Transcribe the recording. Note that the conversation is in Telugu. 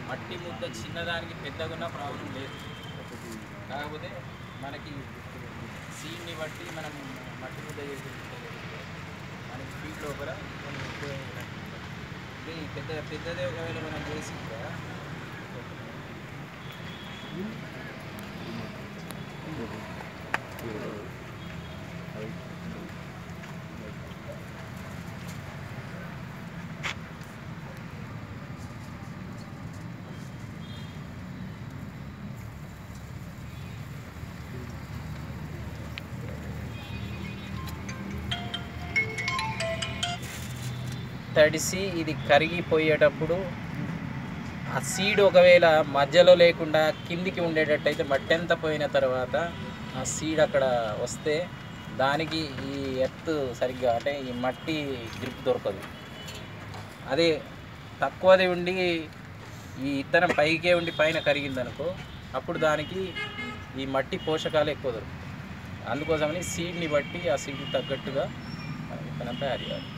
మట్టి ముద్ద చిన్నదానికి పెద్దగా ఉన్న ప్రాబ్లం లేదు కాకపోతే మనకి సీడ్ని బట్టి మనం మట్టి ముద్ద చేసి మనకి ఫీట్ లోపల కొన్ని ఎక్కువ అంటే ఈ పెద్ద పెద్దదే ఒకవేళ మనం చేసి కూడా తడిసి ఇది కరిగిపోయేటప్పుడు ఆ సీడ్ ఒకవేళ మధ్యలో లేకుండా కిందికి ఉండేటట్టయితే మట్టి అంతా పోయిన తర్వాత ఆ సీడ్ అక్కడ వస్తే దానికి ఈ ఎత్తు సరిగ్గా అంటే ఈ మట్టి గ్రిప్ దొరకదు అదే తక్కువది ఉండి ఈ ఇత్తనం పైకే ఉండి పైన కరిగిందనుకో అప్పుడు దానికి ఈ మట్టి పోషకాలు ఎక్కువ దొరుకుతాయి అందుకోసమని సీడ్ని బట్టి ఆ సీడ్ని తగ్గట్టుగా మనం విత్తనం తయారు చేయాలి